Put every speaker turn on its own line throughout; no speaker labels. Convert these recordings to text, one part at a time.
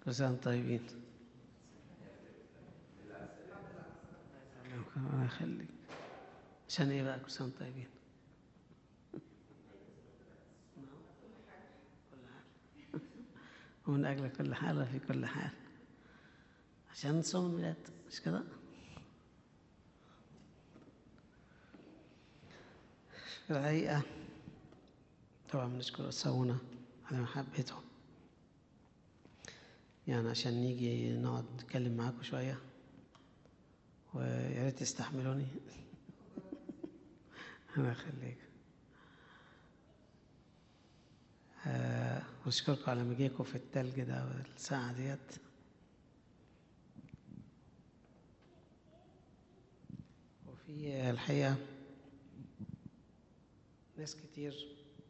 كل سنة وانتم طيبين الله يخليك عشان ايه بقى كل سنة وانتم طيبين ومن أجل كل حال وفي كل حال عشان نصوم الميلاد مش كده؟ في الحقيقة طبعا بنشكر أساونا على محبتهم يعني عشان نيجي نقعد نتكلم معاكم شوية ويا ريت تستحملوني أنا أخليك آه وأشكركم على مجيكم في التلج ده والساعة ديت وفي الحقيقة ناس كتير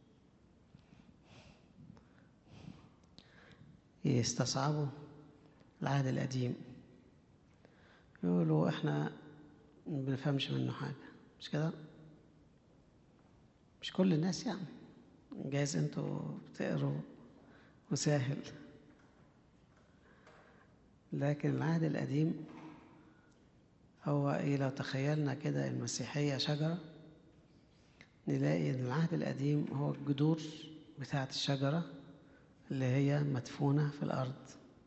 يستصعبوا العهد القديم يقولوا احنا ما بنفهمش منه حاجة مش كده؟ مش كل الناس يعني جايز انتوا بتقروا وسهل لكن العهد القديم هو ايه لو تخيلنا كده المسيحية شجرة نلاقي ان العهد القديم هو الجذور بتاعة الشجرة اللي هي مدفونة في الأرض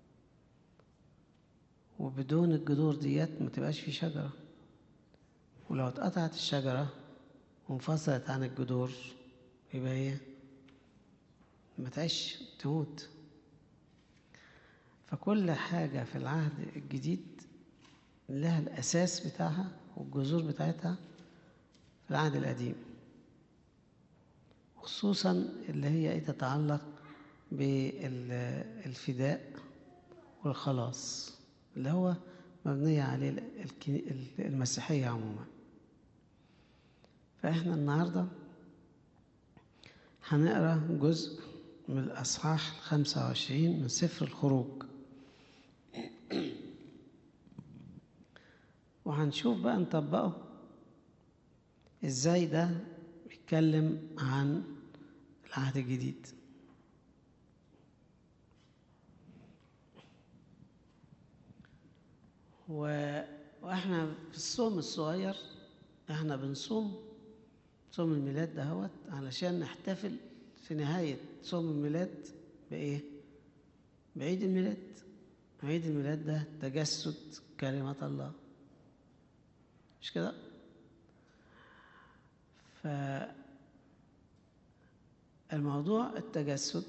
وبدون الجذور ديت ما تبقاش في شجرة ولو اتقطعت الشجرة وانفصلت عن الجذور يبقى ايه ما تعيش تموت فكل حاجة في العهد الجديد لها الأساس بتاعها والجذور بتاعتها في العهد القديم خصوصا اللي هي ايه تتعلق بالفداء والخلاص اللي هو مبنية عليه المسيحية عموما فإحنا النهاردة هنقرأ جزء من الأصحاح الخمسة وعشرين من سفر الخروج وهنشوف بقى نطبقه ازاي ده بيتكلم عن العهد الجديد و... واحنا في الصوم الصغير احنا بنصوم صوم الميلاد دهوت علشان نحتفل في نهاية صوم الميلاد بإيه؟ بعيد الميلاد عيد الميلاد ده تجسد كلمة الله مش كده؟ فالموضوع التجسد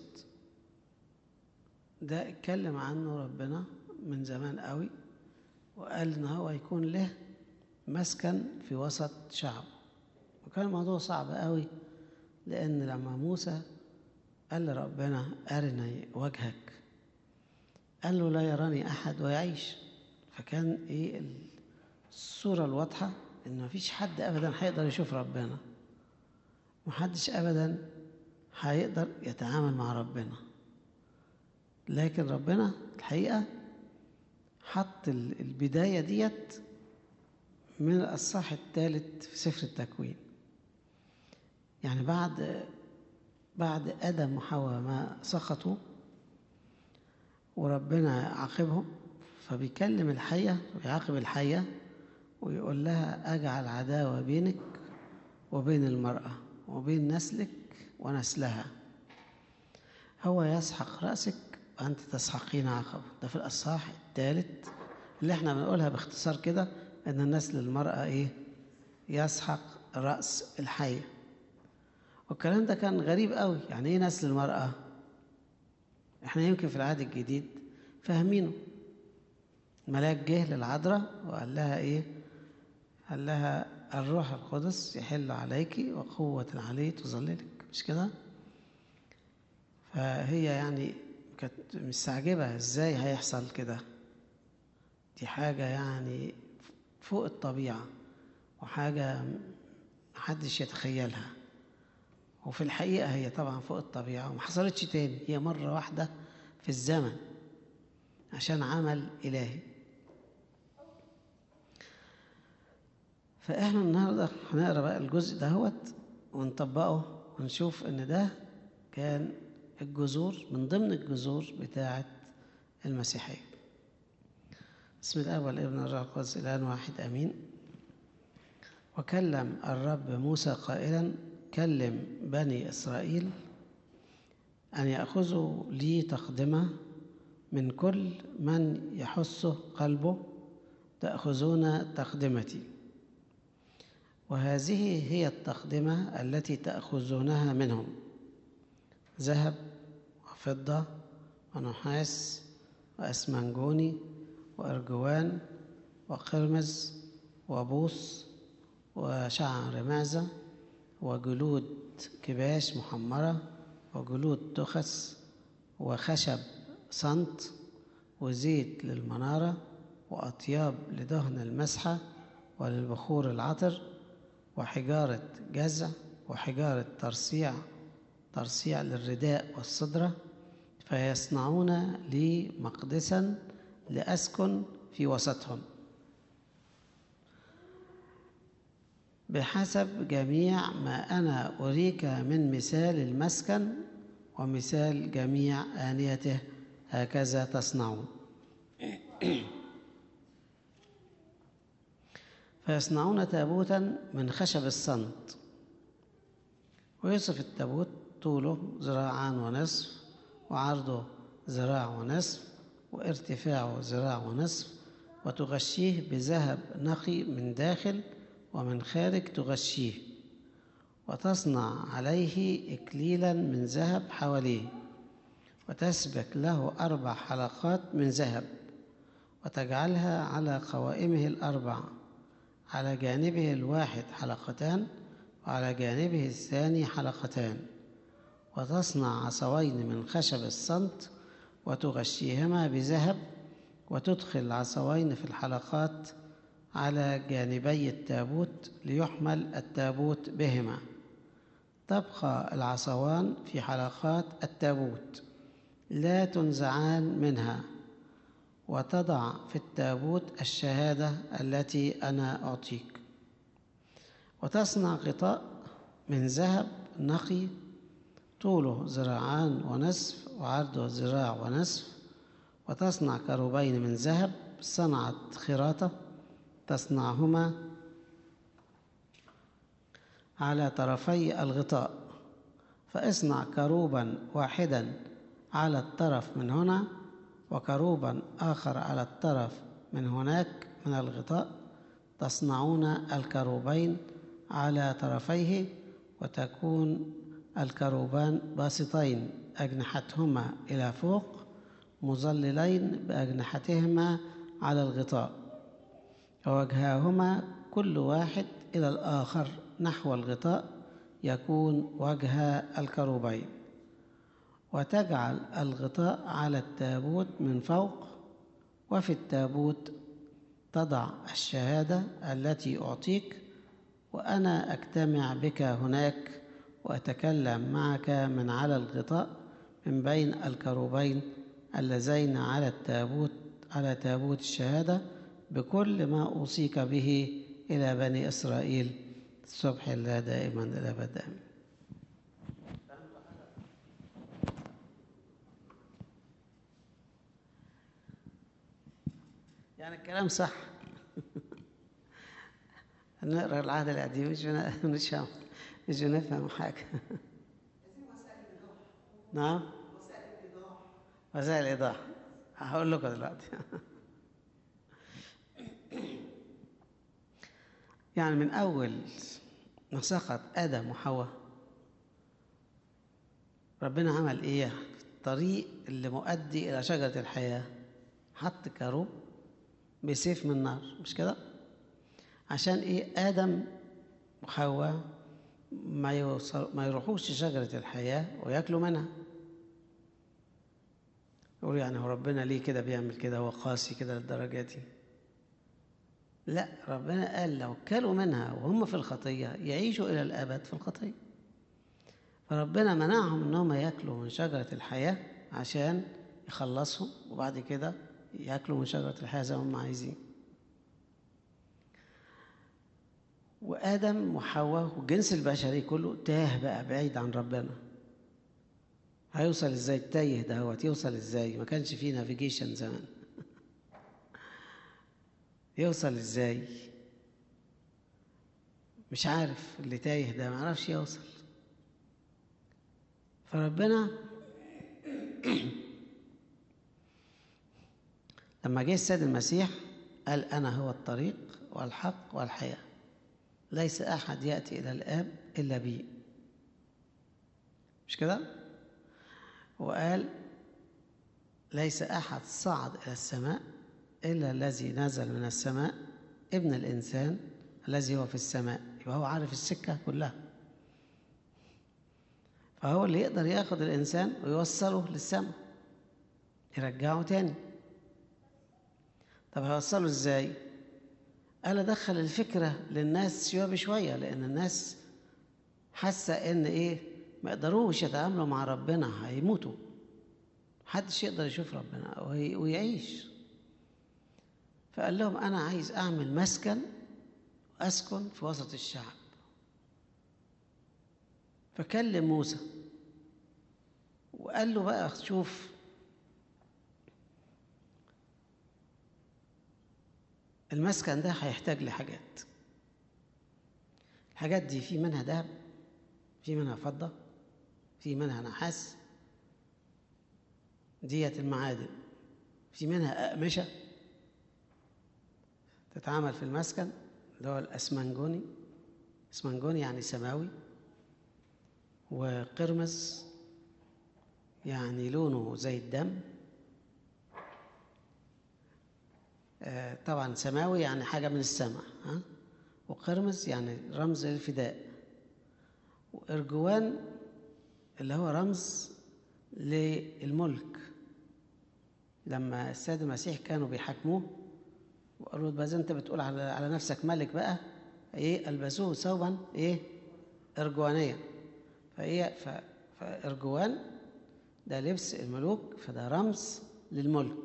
ده اتكلم عنه ربنا من زمان قوي وقال ان هو يكون له مسكن في وسط شعبه وكان الموضوع صعب قوي لان لما موسى قال لربنا ارني وجهك قال له لا يراني احد ويعيش فكان ايه الصوره الواضحه ان مفيش حد ابدا هيقدر يشوف ربنا محدش ابدا هيقدر يتعامل مع ربنا لكن ربنا الحقيقه حط البدايه ديت من الأصحاح الثالث في سفر التكوين يعني بعد بعد آدم وحواء ما سقطوا وربنا عاقبهم فبيكلم الحية ويعاقب الحية ويقول لها أجعل عداوة بينك وبين المرأة وبين نسلك ونسلها هو يسحق رأسك وأنت تسحقين عقبه ده في الأصحاح الثالث اللي احنا بنقولها باختصار كده ان النسل المرأة ايه يسحق رأس الحية والكلام ده كان غريب قوي يعني ايه نسل المرأة احنا يمكن في العهد الجديد فاهمينه الملاك جه للعذراء وقال لها ايه قال لها الروح القدس يحل عليك وقوة العلي تظللك مش كده فهي يعني كانت مستعجبة ازاي هيحصل كده دي حاجة يعني فوق الطبيعة وحاجة محدش يتخيلها وفي الحقيقة هي طبعا فوق الطبيعة وما حصلتش تاني هي مرة واحدة في الزمن عشان عمل إلهي فإحنا النهاردة هنقرا بقى الجزء دهوت ونطبقه ونشوف إن ده كان الجذور من ضمن الجذور بتاعة المسيحية بسم الله والابن والروح القدس الآن واحد أمين وكلم الرب موسى قائلا كلم بني إسرائيل أن يأخذوا لي تقدمة من كل من يحث قلبه تأخذون تقدمتي وهذه هي التقدمة التي تأخذونها منهم ذهب وفضة ونحاس وأسمنجوني وأرجوان وقرمز وبوص وشعر معزة وجلود كباش محمرة وجلود تخس وخشب صنت وزيت للمنارة وأطياب لدهن المسحة وللبخور العطر وحجارة جزع وحجارة ترصيع ترصيع للرداء والصدرة فيصنعون لي مقدسا لأسكن في وسطهم بحسب جميع ما أنا أريك من مثال المسكن ومثال جميع آنيته هكذا تصنعون فيصنعون تابوتا من خشب الصمت ويصف التابوت طوله ذراعان ونصف وعرضه ذراع ونصف وارتفاعه ذراع ونصف وتغشيه بذهب نقي من داخل ومن خارج تغشيه وتصنع عليه إكليلا من ذهب حواليه وتسبك له أربع حلقات من ذهب وتجعلها على قوائمه الأربع على جانبه الواحد حلقتان وعلى جانبه الثاني حلقتان وتصنع عصوين من خشب الصمت وتغشيهما بذهب وتدخل العصوين في الحلقات على جانبي التابوت ليحمل التابوت بهما تبقى العصوان في حلقات التابوت لا تنزعان منها وتضع في التابوت الشهادة التي أنا أعطيك وتصنع غطاء من ذهب نقي طوله ذراعان ونصف وعرضه ذراع ونصف وتصنع كروبين من ذهب صنعت خراطة تصنعهما على طرفي الغطاء فاصنع كروبا واحدا على الطرف من هنا وكروبا آخر على الطرف من هناك من الغطاء تصنعون الكروبين على طرفيه وتكون الكروبان باسطين أجنحتهما إلى فوق مظللين بأجنحتهما على الغطاء ووجهاهما كل واحد إلى الآخر نحو الغطاء يكون وجه الكروبين وتجعل الغطاء على التابوت من فوق وفي التابوت تضع الشهادة التي أعطيك وأنا أجتمع بك هناك وأتكلم معك من على الغطاء من بين الكروبين اللذين على التابوت على تابوت الشهادة بكل ما أوصيك به إلى بني إسرائيل الصبح الله دائما إلى الأبد آمين يعني الكلام صح نقرا العهد القديم مش مش مش بنفهم حاجه نعم وسائل الايضاح هقول لكم دلوقتي يعني من اول ما سقط ادم وحواء ربنا عمل ايه في الطريق اللي مؤدي الى شجره الحياه حط كروب بسيف من نار مش كده عشان ايه ادم وحواء ما يوصل ما يروحوش شجره الحياه وياكلوا منها يقول يعني هو ربنا ليه كده بيعمل كده هو قاسي كده للدرجه دي لا ربنا قال لو كلوا منها وهم في الخطيه يعيشوا الى الابد في الخطيه فربنا منعهم انهم ياكلوا من شجره الحياه عشان يخلصهم وبعد كده ياكلوا من شجره الحياه زي ما هم عايزين وادم وحواء والجنس البشري كله تاه بقى بعيد عن ربنا هيوصل ازاي التايه ده هو يوصل ازاي ما كانش فيه نافيجيشن زمان يوصل ازاي مش عارف اللي تايه ده ما عرفش يوصل فربنا لما جه السيد المسيح قال انا هو الطريق والحق والحياه ليس احد ياتي الى الاب الا بي مش كده وقال ليس احد صعد الى السماء الا الذي نزل من السماء ابن الانسان الذي هو في السماء يبقى هو عارف السكه كلها فهو اللي يقدر ياخد الانسان ويوصله للسماء يرجعه تاني طب هيوصله ازاي قال ادخل الفكره للناس شويه بشويه لان الناس حاسه ان ايه ما يقدروش يتعاملوا مع ربنا هيموتوا محدش يقدر يشوف ربنا ويعيش فقال لهم انا عايز اعمل مسكن اسكن في وسط الشعب فكلم موسى وقال له بقى شوف المسكن ده هيحتاج لحاجات الحاجات دي في منها ذهب في منها فضة في منها نحاس ديت المعادن في منها أقمشة تتعامل في المسكن اللي هو الأسمنجوني اسمنجوني يعني سماوي وقرمز يعني لونه زي الدم آه طبعا سماوي يعني حاجة من السماء ها وقرمز يعني رمز للفداء وإرجوان اللي هو رمز للملك لما السيد المسيح كانوا بيحاكموه وقالوا له انت بتقول على على نفسك ملك بقى ايه البسوه ثوبا ايه ارجوانيا فايه فارجوان ده لبس الملوك فده رمز للملك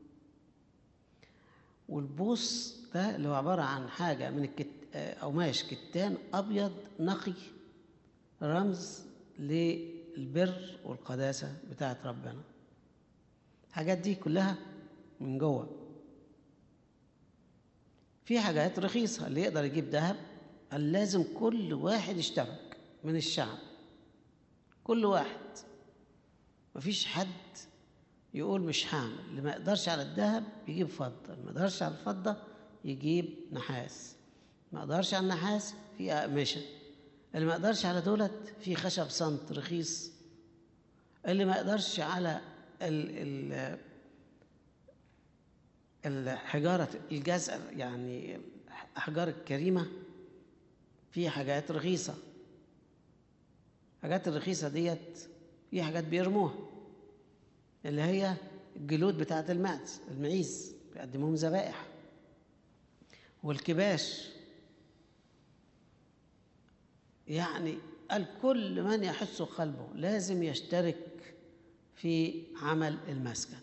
والبوص ده اللي هو عباره عن حاجه من الكت... قماش كتان ابيض نقي رمز للبر والقداسه بتاعت ربنا الحاجات دي كلها من جوه في حاجات رخيصة اللي يقدر يجيب ذهب قال لازم كل واحد يشترك من الشعب كل واحد مفيش حد يقول مش هعمل اللي ما يقدرش على الذهب يجيب فضة اللي ما يقدرش على الفضة يجيب نحاس ما يقدرش على النحاس في أقمشة اللي ما يقدرش على دولت في خشب صمت رخيص اللي ما يقدرش على ال ال الحجارة الجزء يعني الأحجار الكريمة في حاجات رخيصة الحاجات الرخيصة ديت في حاجات بيرموها اللي هي الجلود بتاعة المعز المعيز بيقدموهم ذبائح والكباش يعني قال كل من يحس قلبه لازم يشترك في عمل المسكن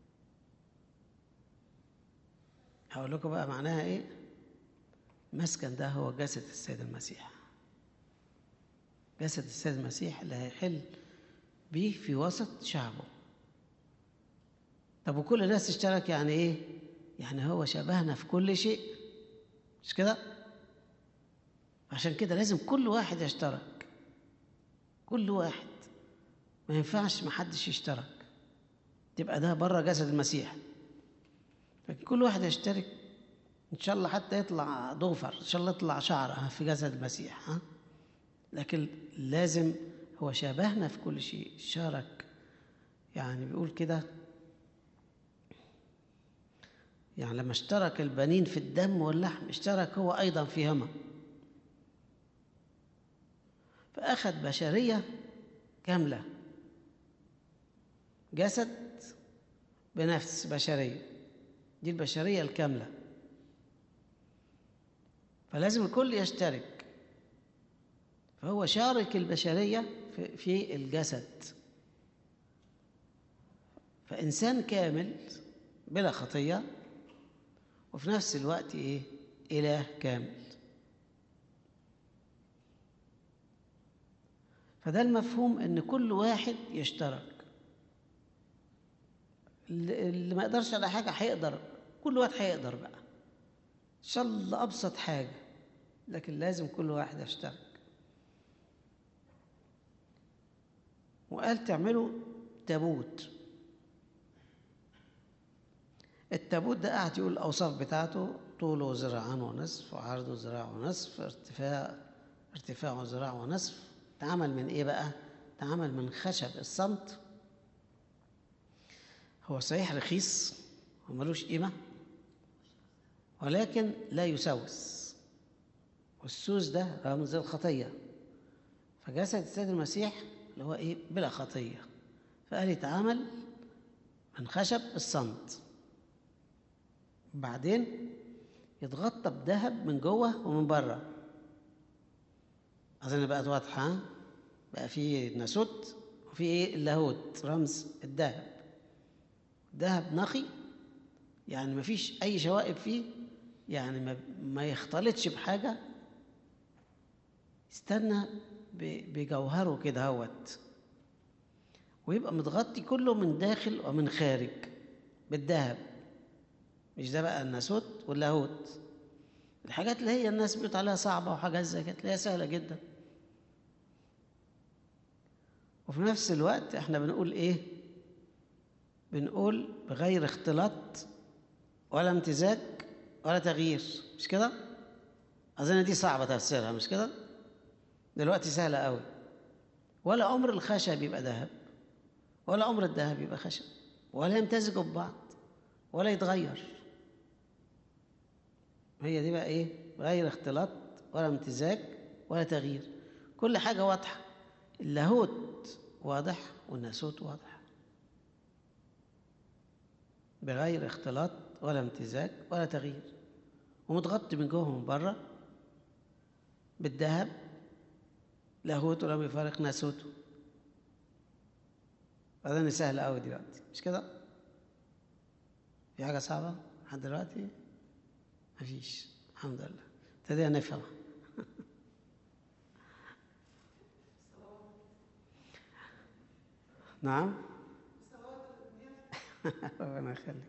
هقول لكم بقى معناها ايه المسكن ده هو جسد السيد المسيح جسد السيد المسيح اللي هيحل بيه في وسط شعبه طب وكل الناس تشترك يعني ايه يعني هو شبهنا في كل شيء مش كده عشان كده لازم كل واحد يشترك كل واحد ما ينفعش محدش يشترك تبقى ده بره جسد المسيح لكن كل واحد يشترك ان شاء الله حتى يطلع ضوفر ان شاء الله يطلع شعر في جسد المسيح ها لكن لازم هو شبهنا في كل شيء شارك يعني بيقول كده يعني لما اشترك البنين في الدم واللحم اشترك هو ايضا فيهما فاخذ بشريه كامله جسد بنفس بشريه دي البشرية الكاملة فلازم الكل يشترك فهو شارك البشرية في الجسد فإنسان كامل بلا خطية وفي نفس الوقت إيه إله كامل فده المفهوم ان كل واحد يشترك اللي اللي ما يقدرش على حاجه هيقدر كل واحد هيقدر بقى ان شاء الله ابسط حاجه لكن لازم كل واحد يشترك وقال تعملوا تابوت التابوت ده قاعد يقول الاوصاف بتاعته طوله ذراعان ونصف وعرضه ذراع ونصف ارتفاع ارتفاعه ذراع ونصف اتعمل من ايه بقى اتعمل من خشب الصمت هو صحيح رخيص وملوش قيمة ولكن لا يسوس والسوس ده رمز الخطية فجسد السيد المسيح اللي هو ايه بلا خطية فقال يتعامل من خشب الصمت بعدين يتغطى بذهب من جوه ومن بره أظن بقت واضحة ها؟ بقى في ناسوت وفي ايه اللاهوت رمز الذهب ذهب نقي يعني ما فيش اي شوائب فيه يعني ما, ما يختلطش بحاجه استنى بجوهره كده هوت ويبقى متغطي كله من داخل ومن خارج بالذهب مش ده بقى الناسوت واللاهوت الحاجات اللي هي الناس بيقول عليها صعبه وحاجات زي كده تلاقيها سهله جدا وفي نفس الوقت احنا بنقول ايه بنقول بغير اختلاط ولا امتزاج ولا تغيير مش كده اظن دي صعبه تفسيرها مش كده دلوقتي سهله قوي ولا عمر الخشب يبقى ذهب ولا عمر الذهب يبقى خشب ولا يمتزجوا ببعض ولا يتغير هي دي بقى ايه غير اختلاط ولا امتزاج ولا تغيير كل حاجه واضحه اللاهوت واضح والناسوت واضح بغير اختلاط ولا امتزاج ولا تغيير ومتغطي من جوه ومن بره بالذهب لاهوت ولم يفارق ناسوته أظن سهل قوي دلوقتي مش كده؟ في حاجة صعبة لحد دلوقتي؟ مفيش الحمد لله ابتدينا نفهم نعم ربنا يخليك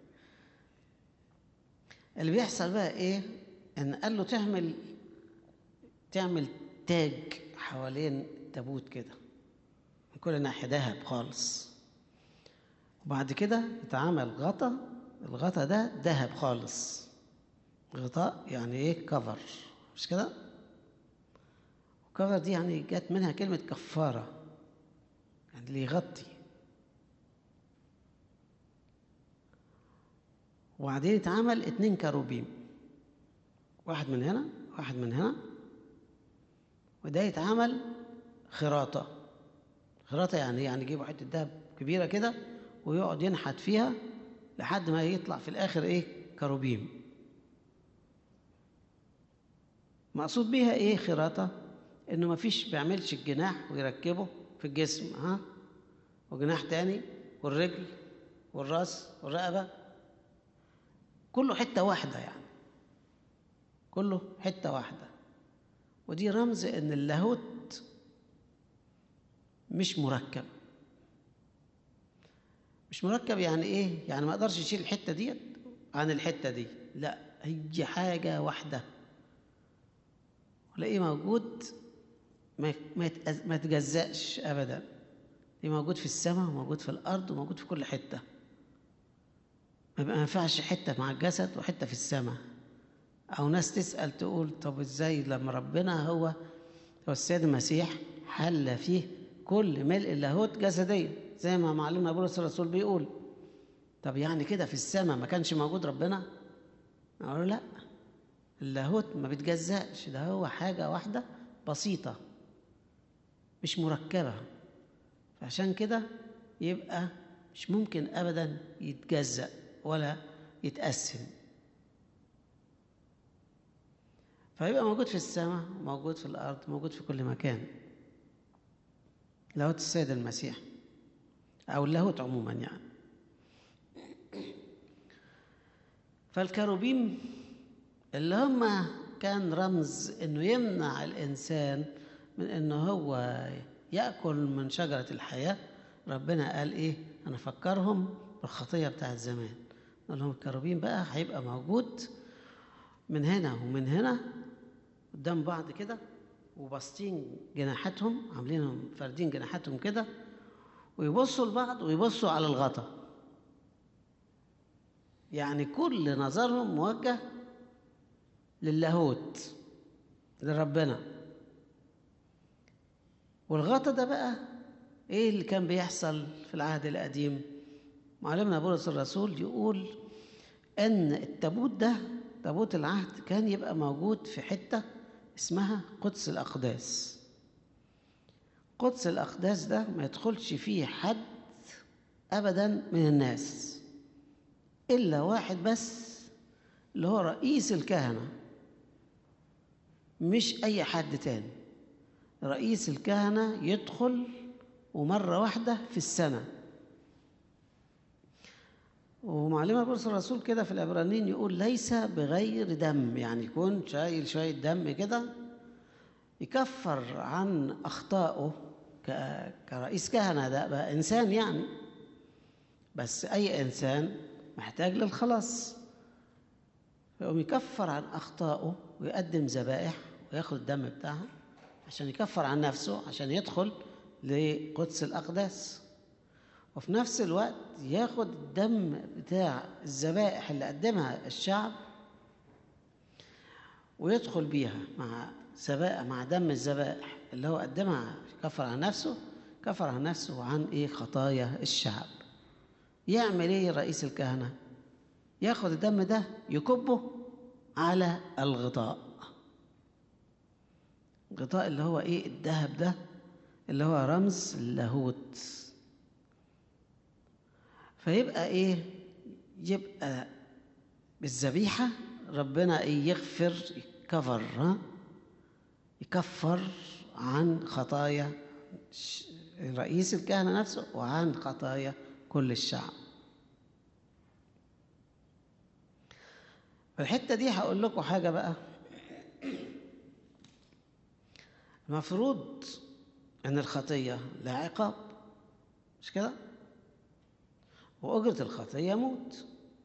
اللي بيحصل بقى ايه ان قال له تعمل تعمل تاج حوالين التابوت كده من كل ناحيه ذهب خالص وبعد كده يتعمل غطا الغطا ده ذهب خالص غطاء يعني ايه كفر مش كده كفر دي يعني جت منها كلمه كفاره يعني اللي يغطي وبعدين اتعمل اتنين كروبيم واحد من هنا واحد من هنا وده يتعمل خراطة خراطة يعني يعني يجيبوا حتة دهب كبيرة كده ويقعد ينحت فيها لحد ما يطلع في الآخر إيه كروبيم مقصود بيها إيه خراطة إنه مفيش بيعملش الجناح ويركبه في الجسم ها وجناح تاني والرجل والراس والرقبة كله حتة واحدة يعني كله حتة واحدة ودي رمز ان اللاهوت مش مركب مش مركب يعني ايه يعني ما اقدرش اشيل الحتة ديت عن الحتة دي لا هي حاجة واحدة ولاقيه موجود ما ما ما يتجزأش ابدا دي موجود في السماء وموجود في الارض وموجود في كل حته ما ينفعش حته مع الجسد وحته في السماء او ناس تسال تقول طب ازاي لما ربنا هو هو السيد المسيح حل فيه كل ملء اللاهوت جسديا زي ما معلمنا بولس الرسول بيقول طب يعني كده في السماء ما كانش موجود ربنا اقول لا اللاهوت ما بيتجزأش ده هو حاجه واحده بسيطه مش مركبه فعشان كده يبقى مش ممكن ابدا يتجزأ ولا يتقسم فيبقى موجود في السماء موجود في الارض موجود في كل مكان لاهوت السيد المسيح او اللاهوت عموما يعني فالكروبيم اللي هم كان رمز انه يمنع الانسان من انه هو يأكل من شجرة الحياة ربنا قال إيه أنا فكرهم بالخطية بتاعت زمان قال لهم الكروبين بقى هيبقى موجود من هنا ومن هنا قدام بعض كده وباسطين جناحاتهم عاملينهم فاردين جناحاتهم كده ويبصوا لبعض ويبصوا على الغطا يعني كل نظرهم موجه للاهوت لربنا والغطا ده بقى ايه اللي كان بيحصل في العهد القديم معلمنا بولس الرسول يقول ان التابوت ده تابوت العهد كان يبقى موجود في حته اسمها قدس الاقداس قدس الاقداس ده ما يدخلش فيه حد ابدا من الناس الا واحد بس اللي هو رئيس الكهنه مش اي حد تاني رئيس الكهنه يدخل ومره واحده في السنه ومعلمة بولس الرسول كده في العبرانيين يقول ليس بغير دم يعني يكون شايل شوية دم كده يكفر عن أخطائه كرئيس كهنة ده بقى إنسان يعني بس أي إنسان محتاج للخلاص فيقوم يكفر عن أخطائه ويقدم ذبائح وياخد الدم بتاعها عشان يكفر عن نفسه عشان يدخل لقدس الأقداس وفي نفس الوقت ياخد الدم بتاع الذبائح اللي قدمها الشعب ويدخل بيها مع سبائح مع دم الذبائح اللي هو قدمها كفر عن نفسه كفر عن نفسه وعن ايه خطايا الشعب يعمل ايه رئيس الكهنه ياخد الدم ده يكبه على الغطاء الغطاء اللي هو ايه الذهب ده اللي هو رمز اللاهوت فيبقى ايه يبقى بالذبيحه ربنا ايه يغفر يكفر ها يكفر عن خطايا رئيس الكهنه نفسه وعن خطايا كل الشعب في الحته دي هقول لكم حاجه بقى المفروض ان الخطيه لها عقاب مش كده وأجرة الخطية موت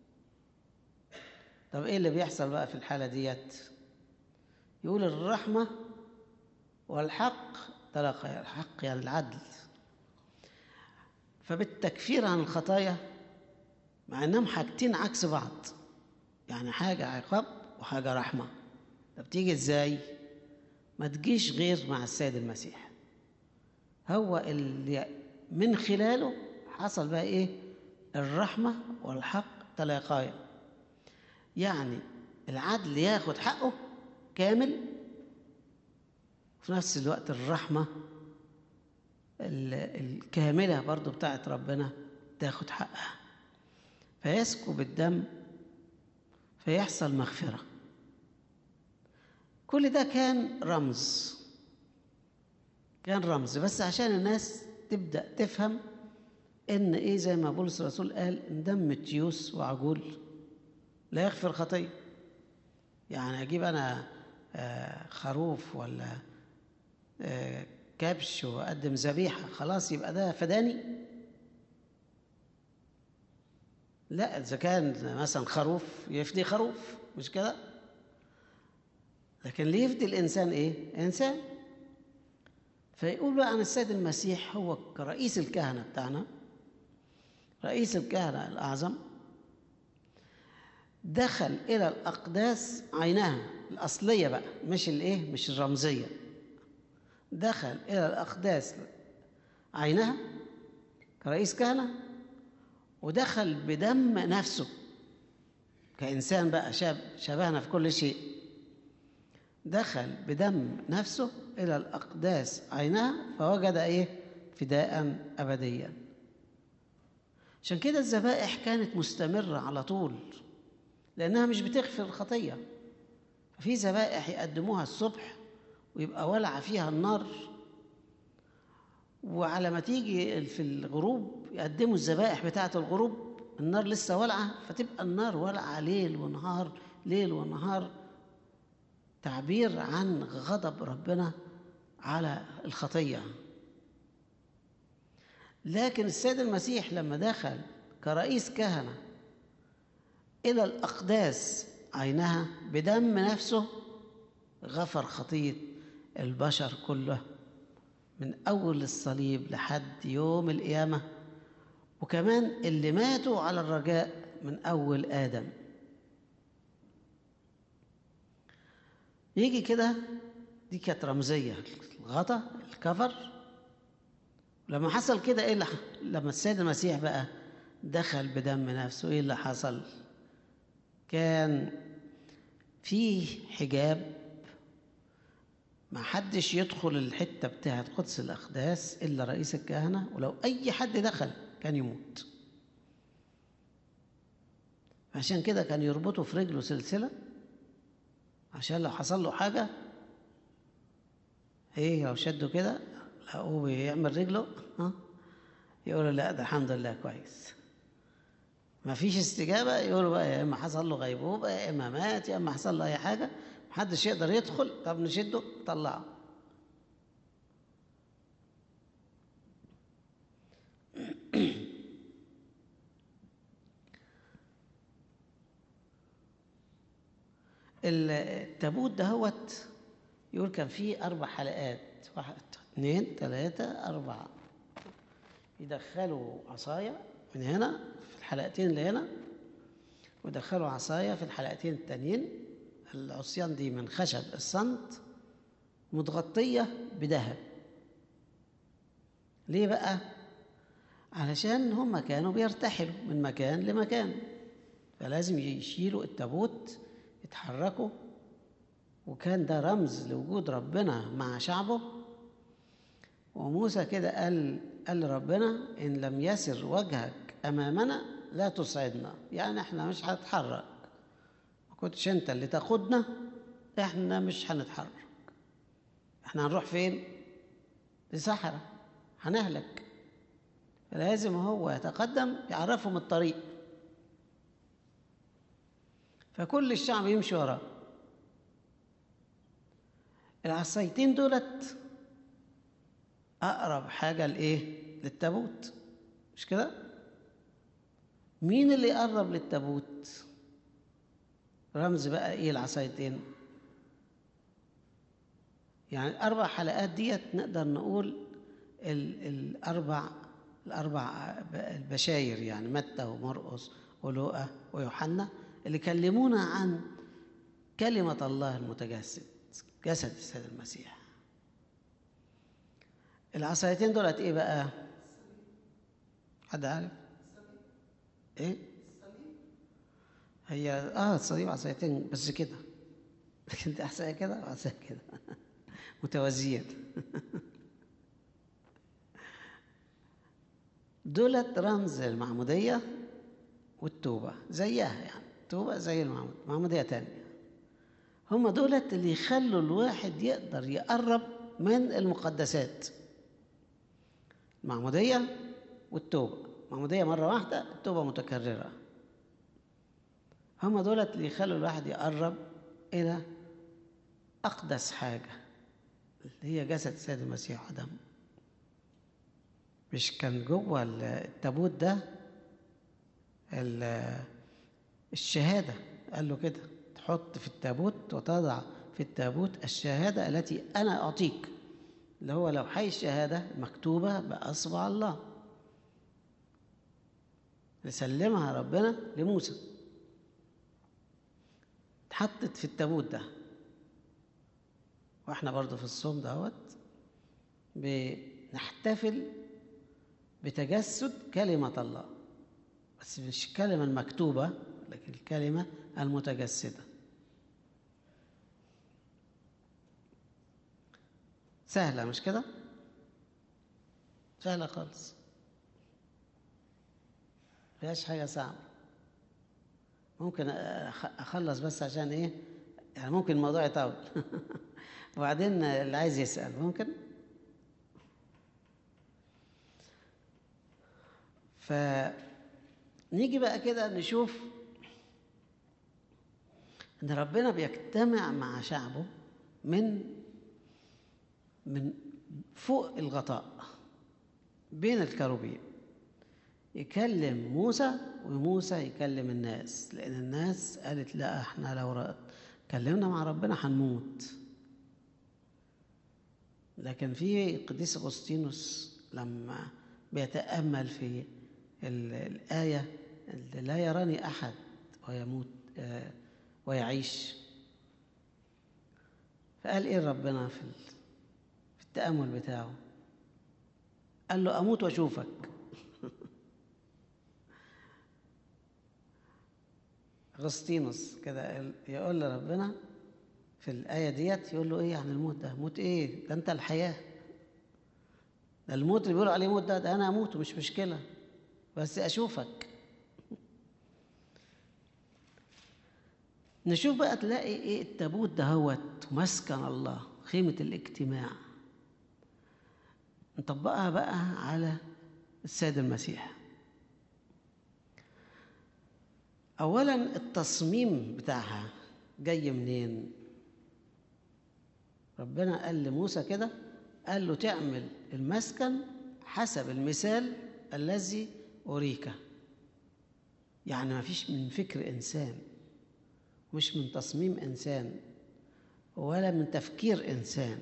طب إيه اللي بيحصل بقى في الحالة ديت يقول الرحمة والحق تلاقيا الحق يعني العدل فبالتكفير عن الخطايا مع انهم حاجتين عكس بعض يعني حاجة عقاب وحاجة رحمة طب تيجي ازاي ما تجيش غير مع السيد المسيح هو اللي من خلاله حصل بقى ايه الرحمة والحق تلاقايا يعني العدل ياخد حقه كامل وفي نفس الوقت الرحمة الكاملة برضو بتاعت ربنا تاخد حقها فيسكب الدم فيحصل مغفرة كل ده كان رمز كان رمز بس عشان الناس تبدأ تفهم ان ايه زي ما بولس الرسول قال ان دم تيوس وعجول لا يغفر خطيه يعني اجيب انا خروف ولا كبش واقدم ذبيحه خلاص يبقى ده فداني لا اذا كان مثلا خروف يفدي خروف مش كده لكن اللي يفدي الانسان ايه انسان فيقول بقى عن السيد المسيح هو كرئيس الكهنه بتاعنا رئيس الكهنة الأعظم دخل إلى الأقداس عينها الأصلية بقى مش الإيه مش الرمزية دخل إلى الأقداس عينها كرئيس كهنة ودخل بدم نفسه كإنسان بقى شاب شبهنا في كل شيء دخل بدم نفسه إلى الأقداس عينها فوجد إيه فداء أبديا عشان كده الذبائح كانت مستمرة على طول لأنها مش بتغفر الخطية في ذبائح يقدموها الصبح ويبقى ولع فيها النار وعلى ما تيجي في الغروب يقدموا الذبائح بتاعة الغروب النار لسه ولعة فتبقى النار ولعة ليل ونهار ليل ونهار تعبير عن غضب ربنا على الخطية لكن السيد المسيح لما دخل كرئيس كهنة إلى الأقداس عينها بدم نفسه غفر خطية البشر كله من أول الصليب لحد يوم القيامة وكمان اللي ماتوا على الرجاء من أول آدم يجي كده دي كانت رمزية الغطا الكفر لما حصل كده ايه اللي لما السيد المسيح بقى دخل بدم نفسه ايه اللي حصل كان فيه حجاب ما حدش يدخل الحته بتاعت قدس الاقداس الا رئيس الكهنه ولو اي حد دخل كان يموت عشان كده كان يربطوا في رجله سلسله عشان لو حصل له حاجه ايه لو شدوا كده لقوه بيعمل رجله ها يقولوا لا ده الحمد لله كويس ما فيش استجابة يقولوا بقى يا إما حصل له غيبوبة يا إما مات يا إما حصل له أي حاجة محدش يقدر يدخل طب نشده طلعه التابوت دهوت يقول كان فيه أربع حلقات واحد اثنين ثلاثة أربعة يدخلوا عصاية من هنا في الحلقتين اللي هنا ودخلوا عصاية في الحلقتين التانيين العصيان دي من خشب الصمت متغطية بذهب ليه بقى؟ علشان هم كانوا بيرتحلوا من مكان لمكان فلازم يشيلوا التابوت يتحركوا وكان ده رمز لوجود ربنا مع شعبه وموسى كده قال قال ربنا إن لم يسر وجهك أمامنا لا تصعدنا يعني احنا مش هنتحرك ما كنتش انت اللي تاخدنا احنا مش هنتحرك احنا هنروح فين لصحراء هنهلك لازم هو يتقدم يعرفهم الطريق فكل الشعب يمشي وراه العصايتين دولت أقرب حاجة لإيه؟ للتابوت مش كده؟ مين اللي يقرب للتابوت؟ رمز بقى إيه العصايتين؟ يعني الأربع حلقات ديت نقدر نقول ال الأربع الأربع البشاير يعني متى ومرقس ولوقا ويوحنا اللي كلمونا عن كلمة الله المتجسد جسد السيد المسيح العصايتين دولت ايه بقى حد عارف ايه هي اه الصليب عصايتين بس كده لكن دي عصايه كده وعصايه كده متوازيين دولت رمز المعمودية والتوبة زيها يعني التوبة زي المعمودية معمودية تانية هم دولت اللي يخلوا الواحد يقدر يقرب من المقدسات المعمودية والتوبة المعمودية مرة واحدة التوبة متكررة هم دولت اللي يخلوا الواحد يقرب إلى أقدس حاجة اللي هي جسد السيد المسيح ودمه مش كان جوه التابوت ده الشهادة قال له كده تحط في التابوت وتضع في التابوت الشهادة التي أنا أعطيك اللي هو لو حي الشهادة مكتوبة بأصبع الله لسلمها ربنا لموسى اتحطت في التابوت ده واحنا برضو في الصوم دوت بنحتفل بتجسد كلمة الله بس مش الكلمة المكتوبة لكن الكلمة المتجسدة سهلة مش كده؟ سهلة خالص فيهاش حاجة صعبة ممكن أخلص بس عشان إيه؟ يعني ممكن الموضوع يطول وبعدين اللي عايز يسأل ممكن؟ فنيجي بقى كده نشوف ان ربنا بيجتمع مع شعبه من من فوق الغطاء بين الكروبين يكلم موسى وموسى يكلم الناس لأن الناس قالت لا احنا لو كلمنا مع ربنا هنموت لكن في قديس أغسطينوس لما بيتأمل في الآية اللي لا يراني أحد ويموت ويعيش فقال إيه ربنا في في التأمل بتاعه قال له أموت وأشوفك أغسطينوس كده يقول لربنا في الآية ديت يقول له إيه عن الموت ده موت إيه ده أنت الحياة ده الموت اللي بيقولوا عليه موت ده, ده أنا أموت مش مشكلة بس أشوفك نشوف بقى تلاقي إيه التابوت دهوت مسكن الله خيمة الاجتماع نطبقها بقى على السيد المسيح أولا التصميم بتاعها جاي منين ربنا قال لموسى كده قال له تعمل المسكن حسب المثال الذي أريك يعني ما فيش من فكر إنسان مش من تصميم إنسان ولا من تفكير إنسان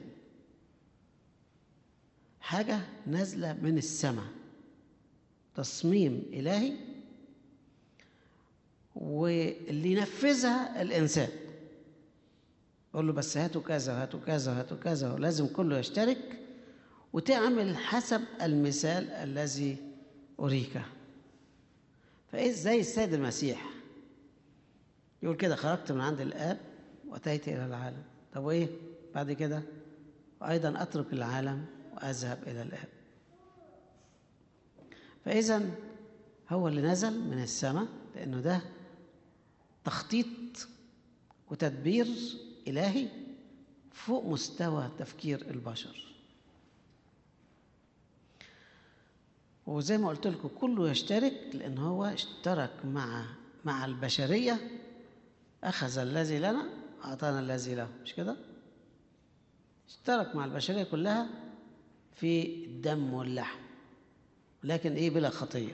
حاجة نازلة من السماء تصميم إلهي واللي ينفذها الإنسان قول له بس هاتوا كذا وهاتوا كذا وهاتوا كذا ولازم كله يشترك وتعمل حسب المثال الذي أريك فإيه زي السيد المسيح يقول كده خرجت من عند الآب وأتيت إلى العالم طب وإيه بعد كده وأيضا أترك العالم وأذهب إلى الآب فإذا هو اللي نزل من السماء لأنه ده تخطيط وتدبير إلهي فوق مستوى تفكير البشر وزي ما قلت لكم كله يشترك لأن هو اشترك مع مع البشرية أخذ الذي لنا أعطانا الذي له مش كده؟ اشترك مع البشرية كلها في الدم واللحم لكن إيه بلا خطية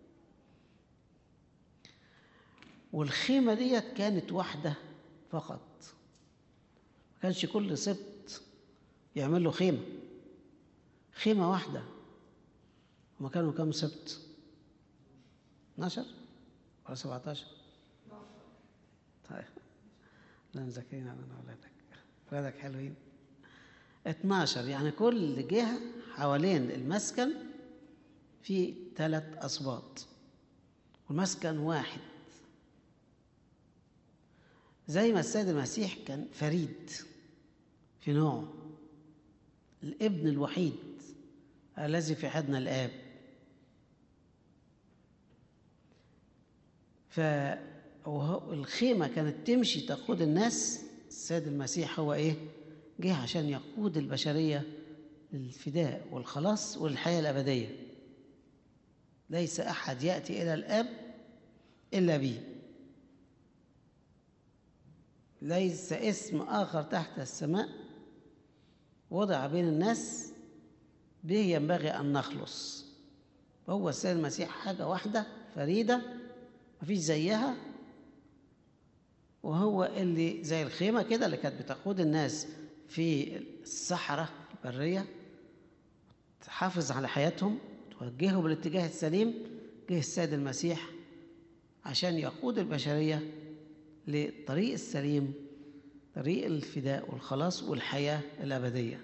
والخيمة ديت كانت واحدة فقط ما كانش كل سبت يعمل له خيمة خيمة واحدة هما كانوا كام سبت 12 ولا 17 طيب لا مذاكرين على اولادك اولادك حلوين 12 يعني كل جهة حوالين المسكن في ثلاث أسباط والمسكن واحد زي ما السيد المسيح كان فريد في نوعه الابن الوحيد الذي في حضن الآب فالخيمة كانت تمشي تقود الناس السيد المسيح هو إيه؟ جه عشان يقود البشرية للفداء والخلاص والحياة الأبدية ليس أحد يأتي إلى الآب إلا به ليس اسم آخر تحت السماء وضع بين الناس به ينبغي أن نخلص هو السيد المسيح حاجة واحدة فريدة مفيش زيها وهو اللي زي الخيمة كده اللي كانت بتقود الناس في الصحراء البرية تحافظ على حياتهم توجههم بالاتجاه السليم جه السيد المسيح عشان يقود البشرية للطريق السليم طريق الفداء والخلاص والحياة الأبدية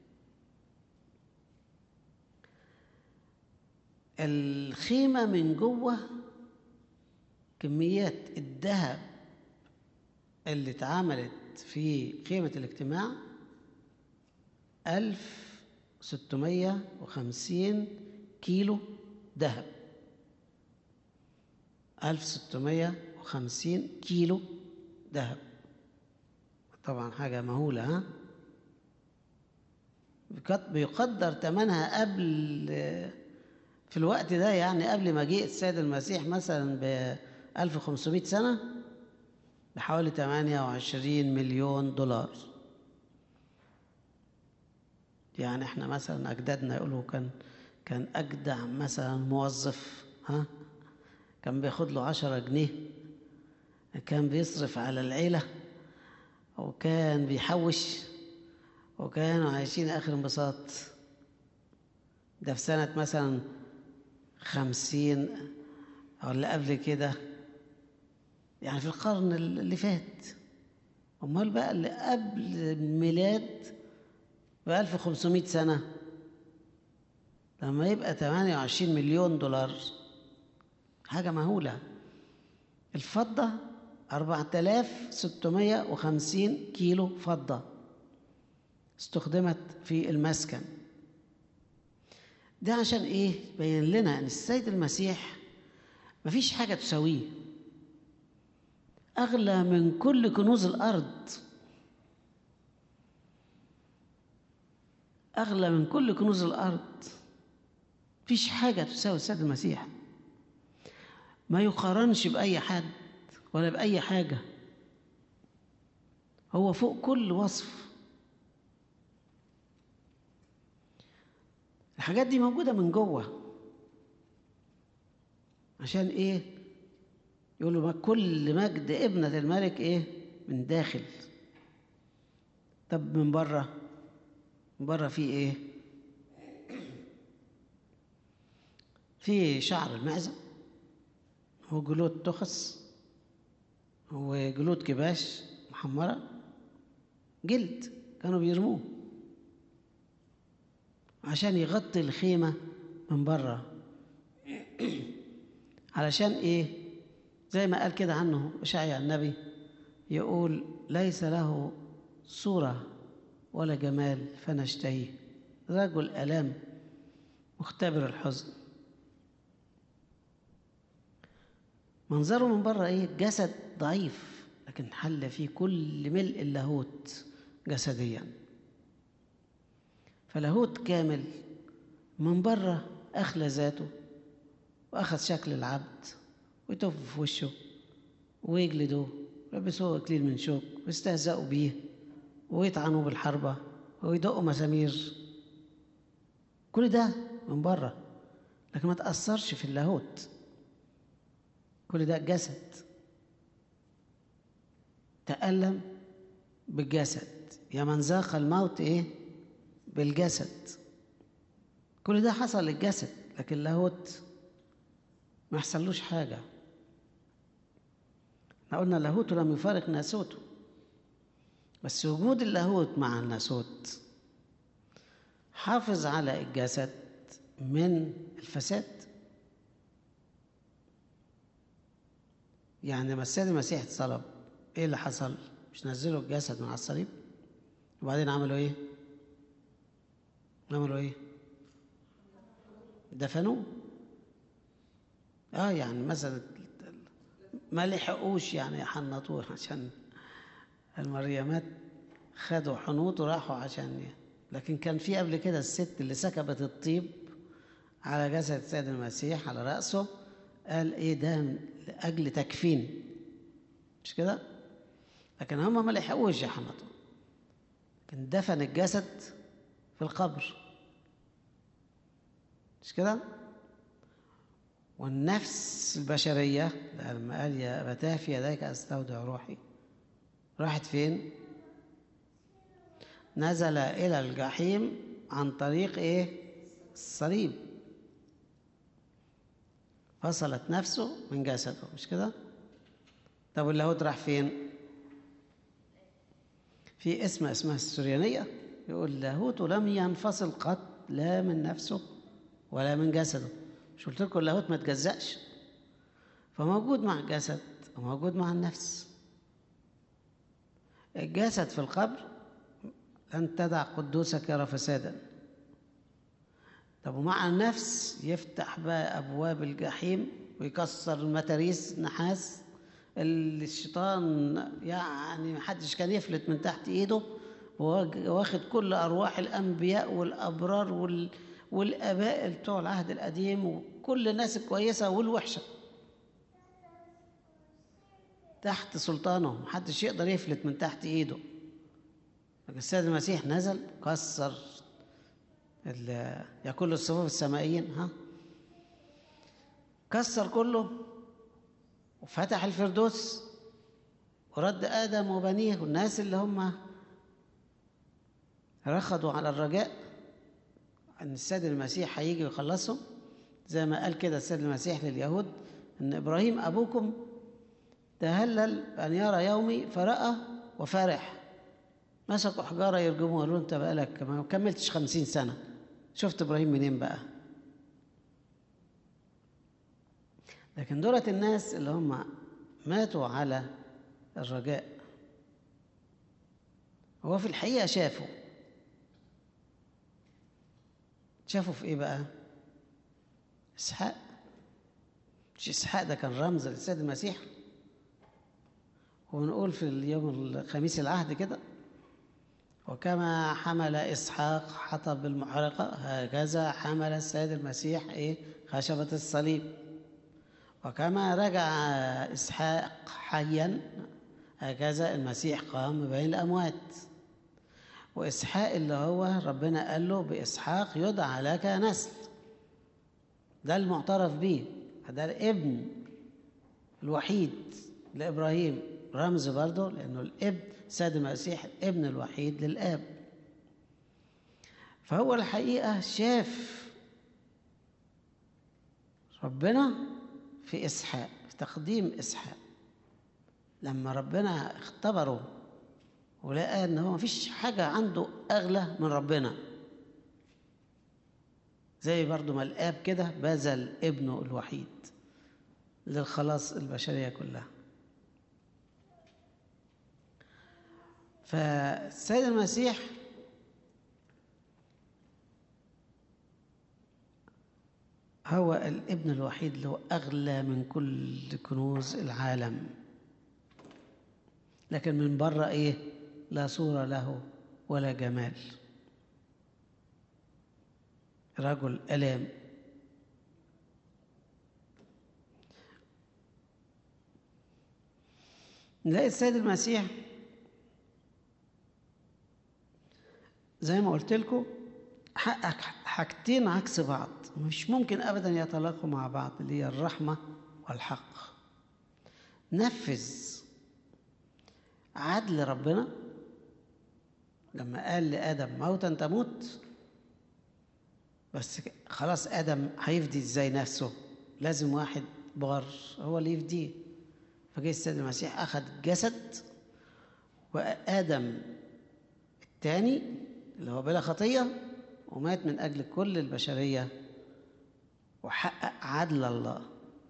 الخيمة من جوه كميات الذهب اللي اتعملت في خيمة الاجتماع ألف ستمية وخمسين كيلو ذهب ألف ستمية وخمسين كيلو ذهب طبعا حاجة مهولة ها بيقدر ثمنها قبل في الوقت ده يعني قبل مجيء السيد المسيح مثلا ب 1500 سنة بحوالي 28 مليون دولار يعني احنا مثلا أجدادنا يقولوا كان كان أجدع مثلا موظف ها كان بياخد له عشرة جنيه كان بيصرف على العيلة وكان بيحوش وكانوا عايشين آخر انبساط ده في سنة مثلا خمسين أو اللي قبل كده يعني في القرن اللي فات أمال بقى اللي قبل الميلاد ب 1500 سنة لما يبقى 28 مليون دولار حاجة مهولة الفضة 4650 كيلو فضة استخدمت في المسكن ده عشان ايه بين لنا ان السيد المسيح مفيش حاجة تساويه أغلى من كل كنوز الأرض أغلى من كل كنوز الأرض مفيش حاجة تساوي السيد المسيح ما يقارنش بأي حد ولا بأي حاجة هو فوق كل وصف الحاجات دي موجودة من جوه عشان ايه يقولوا كل مجد ابنة الملك ايه من داخل طب من بره من بره في ايه في شعر المعزة وجلود تخس وجلود كباش محمرة جلد كانوا بيرموه عشان يغطي الخيمة من بره علشان ايه زي ما قال كده عنه اشعيا النبي يقول ليس له صورة ولا جمال فنشتهيه رجل ألام مختبر الحزن منظره من بره ايه جسد ضعيف لكن حل فيه كل ملء اللاهوت جسديا فلاهوت كامل من بره أخلى ذاته وأخذ شكل العبد ويتف في وشه ويجلدوه ويلبسوه إكليل من شوك ويستهزئوا بيه ويطعنوا بالحربة ويدقوا مسامير كل ده من بره لكن ما تأثرش في اللاهوت كل ده جسد تألم بالجسد يا من ذاق الموت ايه بالجسد كل ده حصل للجسد لكن اللاهوت ما يحصلوش حاجة احنا قلنا اللاهوت لم يفارق ناسوته بس وجود اللاهوت مع الناسوت حافظ على الجسد من الفساد يعني لما السيد المسيح اتصلب ايه اللي حصل مش نزلوا الجسد من على الصليب وبعدين عملوا ايه عملوا ايه دفنوه اه يعني مثلا ما لحقوش يعني يحنطوه عشان المريمات خدوا حنوط وراحوا عشان لكن كان في قبل كده الست اللي سكبت الطيب على جسد السيد المسيح على رأسه قال ايه ده لأجل تكفين مش كده لكن هم ما لحقوش يحنطوا لكن دفن الجسد في القبر مش كده والنفس البشرية لما قال يا أبتاه في يديك أستودع روحي راحت فين نزل إلى الجحيم عن طريق إيه الصليب فصلت نفسه من جسده مش كده طب اللاهوت راح فين في اسم اسمها السريانية يقول لاهوت لم ينفصل قط لا من نفسه ولا من جسده مش قلت لكم اللاهوت ما تجزأش فموجود مع الجسد وموجود مع النفس الجسد في القبر لن تدع قدوسك يرى فسادا طب ومع النفس يفتح بقى أبواب الجحيم ويكسر المتاريس نحاس اللي الشيطان يعني محدش كان يفلت من تحت ايده واخد كل أرواح الأنبياء والأبرار وال... والآباء بتوع العهد القديم وكل الناس الكويسة والوحشة تحت سلطانه محدش يقدر يفلت من تحت ايده لكن السيد المسيح نزل كسر ال- يا كل الصفوف السمائيين ها كسر كله وفتح الفردوس ورد آدم وبنيه والناس اللي هم رخضوا على الرجاء أن السيد المسيح هيجي ويخلصهم زي ما قال كده السيد المسيح لليهود أن إبراهيم أبوكم تهلل أن يرى يومي فرأى وفرح مسكوا حجارة يرجموه قالوا له أنت بقالك ما كملتش خمسين سنة شفت إبراهيم منين بقى لكن دولة الناس اللي هم ماتوا على الرجاء هو في الحقيقة شافوا شافوا في ايه بقى اسحاق مش اسحاق ده كان رمز للسيد المسيح ونقول في اليوم الخميس العهد كده وكما حمل اسحاق حطب المحرقه هكذا حمل السيد المسيح ايه خشبه الصليب وكما رجع اسحاق حيا هكذا المسيح قام بين الاموات وإسحاق اللي هو ربنا قال له بإسحاق يدعى لك نسل ده المعترف به ده الابن الوحيد لإبراهيم رمز برضه لأنه الابن سيد المسيح الابن الوحيد للآب فهو الحقيقة شاف ربنا في إسحاق في تقديم إسحاق لما ربنا اختبره ولقى ان هو مفيش حاجة عنده أغلى من ربنا زي برضو ما الآب كده بذل ابنه الوحيد للخلاص البشرية كلها فالسيد المسيح هو الابن الوحيد اللي هو أغلى من كل كنوز العالم لكن من بره إيه لا صورة له ولا جمال رجل ألام نلاقي السيد المسيح زي ما قلت لكم حقق حاجتين عكس بعض مش ممكن ابدا يتلاقوا مع بعض اللي هي الرحمه والحق نفذ عدل ربنا لما قال لادم موتا تموت بس خلاص ادم هيفدي ازاي نفسه لازم واحد بار هو اللي يفديه فجه السيد المسيح اخذ جسد وادم الثاني اللي هو بلا خطيه ومات من اجل كل البشريه وحقق عدل الله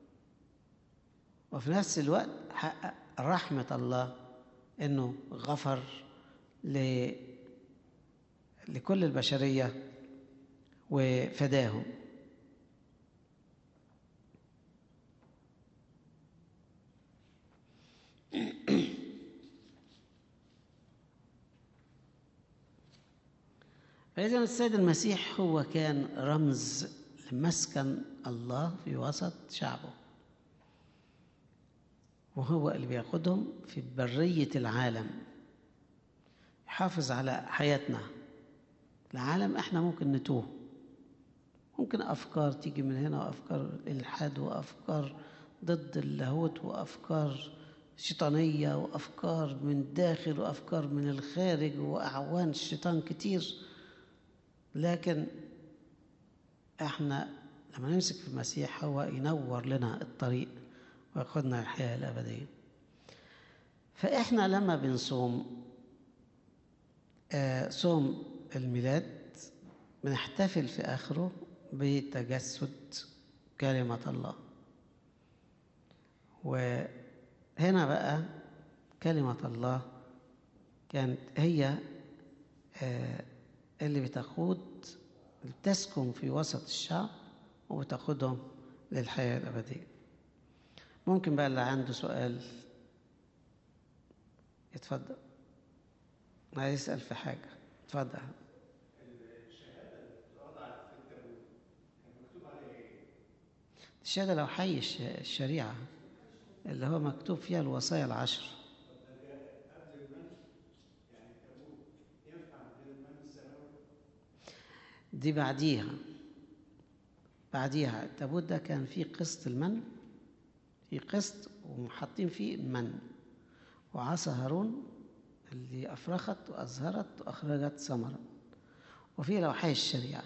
وفي نفس الوقت حقق رحمه الله انه غفر ل... لكل البشريه وفداهم فإذا السيد المسيح هو كان رمز لمسكن الله في وسط شعبه وهو اللي بياخدهم في برية العالم يحافظ على حياتنا العالم احنا ممكن نتوه ممكن أفكار تيجي من هنا وأفكار إلحاد وأفكار ضد اللاهوت وأفكار شيطانية وأفكار من الداخل وأفكار من الخارج وأعوان الشيطان كتير لكن احنا لما نمسك في المسيح هو ينور لنا الطريق وياخدنا الحياة الأبدية فإحنا لما بنصوم آه صوم الميلاد بنحتفل في آخره بتجسد كلمة الله وهنا بقى كلمة الله كانت هي آه اللي بتقود اللي بتسكن في وسط الشعب وبتاخدهم للحياة الأبدية ممكن بقى اللي عنده سؤال يتفضل عايز يسأل في حاجة اتفضل
الشهادة اللي اتوضعت في التابوت كان مكتوب عليها ايه؟
الشهادة لو حي الش- الشريعة اللي هو مكتوب فيها الوصايا العشر
طب ده قبل المن يعني التابوت ينفع من غير المن السماوي؟
دي بعديها بعديها التابوت ده كان فيه قسط المن في قسط ومحطين فيه المن وعصا هارون اللي أفرخت وأزهرت وأخرجت ثمرا وفي لوحي الشريعة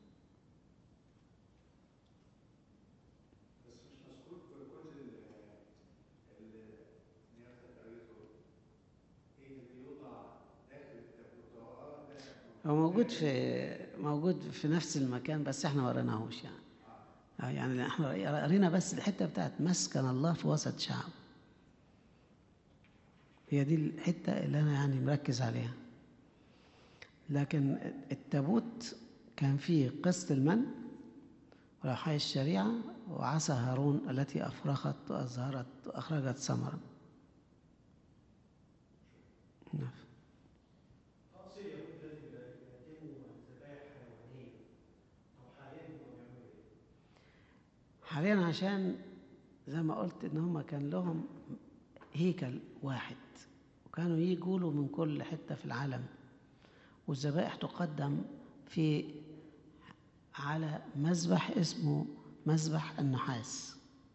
بس مش مذكور في كل ال- ال- اللي حضرتك قريته ايه اللي بيوضع داخل التابوت هو اه ده
هو موجود في موجود في نفس المكان بس احنا ما قريناهوش يعني آه يعني احنا قرينا بس الحته بتاعت مسكن الله في وسط شعب هي دي الحته اللي انا يعني مركز عليها لكن التابوت كان فيه قسط المن ولوحي الشريعه وعصا هارون التي افرخت وازهرت واخرجت ثمرا نعم حاليا عشان زي ما قلت ان هم كان لهم هيكل واحد وكانوا يجوا له من كل حته في العالم والذبائح تقدم في على مذبح اسمه مذبح النحاس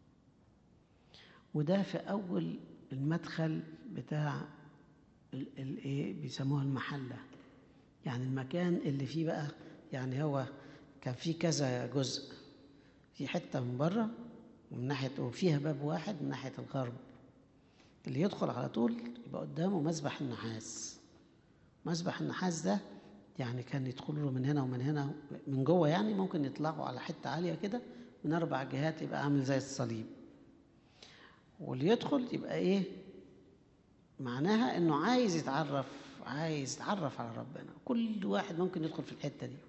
وده في اول المدخل بتاع الايه بيسموها المحله يعني المكان اللي فيه بقى يعني هو كان فيه كذا جزء في حته من بره ومن ناحيه وفيها باب واحد من ناحيه الغرب اللي يدخل على طول يبقى قدامه مذبح النحاس مذبح النحاس ده يعني كان يدخلوا له من هنا ومن هنا من جوه يعني ممكن يطلعوا على حته عاليه كده من اربع جهات يبقى عامل زي الصليب واللي يدخل يبقى ايه معناها انه عايز يتعرف عايز يتعرف على ربنا كل واحد ممكن يدخل في الحته دي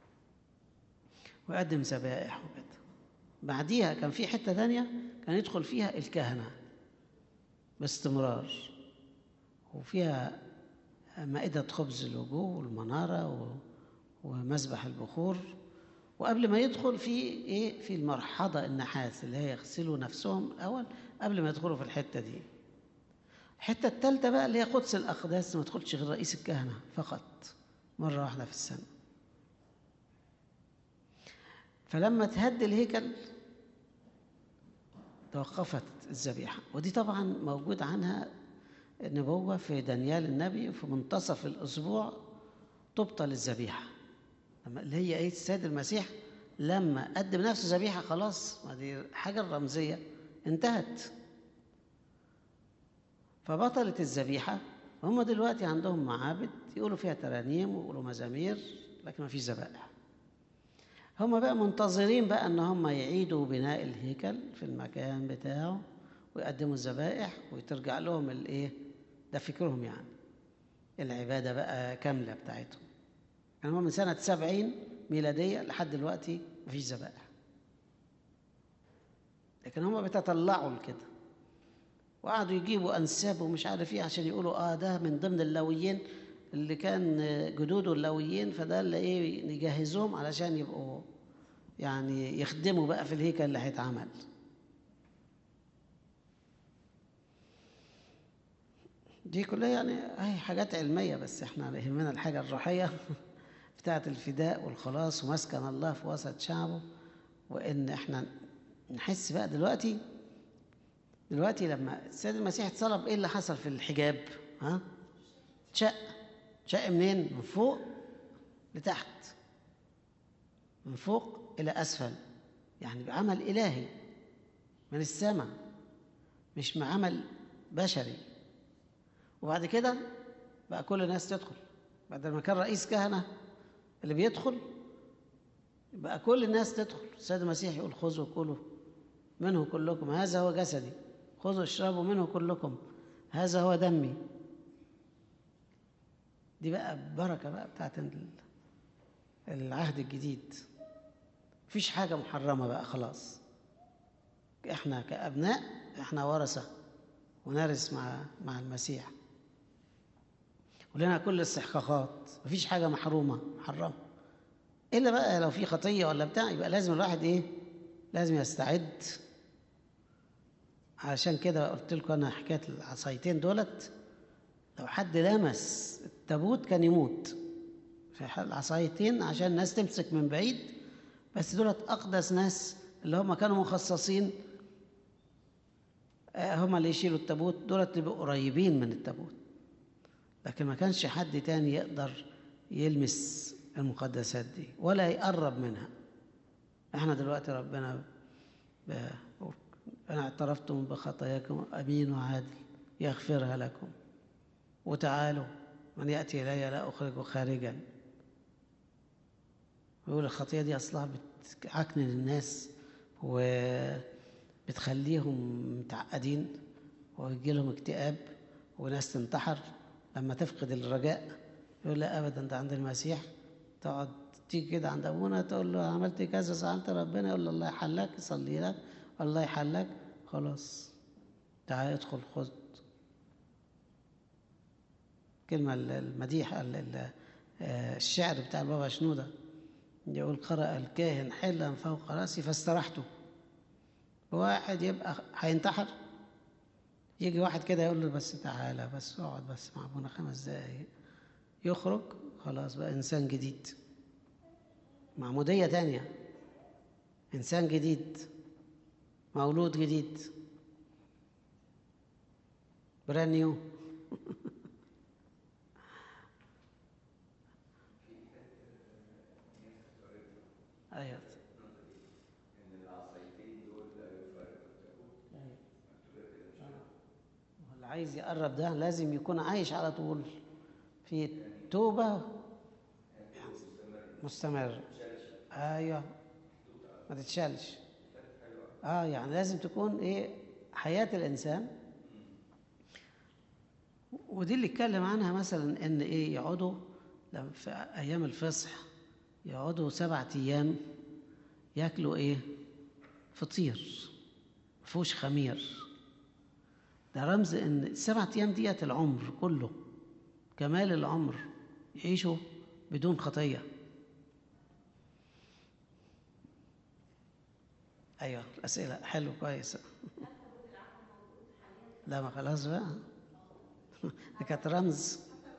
ويقدم ذبائح وكده بعديها كان في حته تانية كان يدخل فيها الكهنه باستمرار وفيها مائدة خبز الوجوه والمنارة و- ومذبح البخور وقبل ما يدخل في ايه في المرحضة النحاس اللي هي يغسلوا نفسهم الأول قبل ما يدخلوا في الحتة دي الحتة التالتة بقى اللي هي قدس الأقداس ما تدخلش غير رئيس الكهنة فقط مرة واحدة في السنة فلما تهد الهيكل توقفت الذبيحة ودي طبعا موجود عنها نبوة في دانيال النبي في منتصف الأسبوع تبطل الذبيحة لما اللي هي إيه السيد المسيح لما قدم نفسه ذبيحة خلاص ما دي حاجة الرمزية انتهت فبطلت الذبيحة هم دلوقتي عندهم معابد يقولوا فيها ترانيم ويقولوا مزامير لكن ما فيش ذبائح هم بقى منتظرين بقى ان هم يعيدوا بناء الهيكل في المكان بتاعه ويقدموا الذبائح وترجع لهم الايه ده فكرهم يعني العباده بقى كامله بتاعتهم يعني هم من سنه 70 ميلاديه لحد دلوقتي مفيش ذبائح لكن هم بيتطلعوا لكده وقعدوا يجيبوا انساب ومش عارف ايه عشان يقولوا اه ده من ضمن اللويين اللي كان جدوده اللويين فده اللي ايه نجهزهم علشان يبقوا يعني يخدموا بقى في الهيكل اللي هيتعمل دي كلها يعني هي حاجات علمية بس احنا يهمنا الحاجة الروحية بتاعة الفداء والخلاص ومسكن الله في وسط شعبه وإن احنا نحس بقى دلوقتي دلوقتي لما السيد المسيح اتصلب ايه اللي حصل في الحجاب؟ ها؟ شق شق منين؟ من فوق لتحت من فوق إلى أسفل يعني بعمل إلهي من السماء مش بعمل بشري وبعد كده بقى كل الناس تدخل بعد ما كان رئيس كهنة اللي بيدخل بقى كل الناس تدخل السيد المسيح يقول خذوا كلوا منه كلكم هذا هو جسدي خذوا اشربوا منه كلكم هذا هو دمي دي بقى بركة بقى بتاعت العهد الجديد مفيش حاجة محرمة بقى خلاص احنا كأبناء احنا ورثة ونرث مع مع المسيح ولنا كل الاستحقاقات مفيش حاجة محرومة محرمة إلا بقى لو في خطية ولا بتاع يبقى لازم الواحد إيه لازم يستعد علشان كده قلت لكم أنا حكاية العصايتين دولت لو حد لمس التابوت كان يموت في حال عصايتين عشان الناس تمسك من بعيد بس دولت اقدس ناس اللي هم كانوا مخصصين آه، هم اللي يشيلوا التابوت دولت اللي بيبقوا قريبين من التابوت لكن ما كانش حد تاني يقدر يلمس المقدسات دي ولا يقرب منها احنا دلوقتي ربنا ب... انا اعترفتم بخطاياكم امين وعادل يغفرها لكم وتعالوا من ياتي الي لا اخرجه خارجا يقول الخطيه دي اصلها بتعكنن الناس وبتخليهم متعقدين ويجي لهم اكتئاب وناس تنتحر لما تفقد الرجاء يقول لا ابدا ده عند المسيح تقعد تيجي كده عند ابونا تقول له عملت كذا سالت ربنا يقول له الله يحلك يصلي لك الله يحلك خلاص تعال ادخل خذ كلمة المديح ال- ال- آه، الشعر بتاع البابا شنودة يقول قرأ الكاهن حلا فوق رأسي فاسترحت واحد يبقى هينتحر يجي واحد كده يقول له بس تعالى بس اقعد بس مع ابونا خمس دقايق يخرج خلاص بقى انسان جديد معمودية تانية انسان جديد مولود جديد بران نيو ايوه اللي عايز يقرب ده لازم يكون عايش على طول في توبة مستمر ايوه ما تتشالش اه يعني لازم تكون ايه حياة الانسان ودي اللي اتكلم عنها مثلا ان ايه يقعدوا لما في ايام الفصح يقعدوا سبعة ايام ياكلوا ايه فطير مفهوش خمير ده رمز ان السبعة ايام ديت العمر كله كمال العمر يعيشوا بدون خطيه ايوه الاسئله حلو كويس لا ما خلاص بقى دي كانت رمز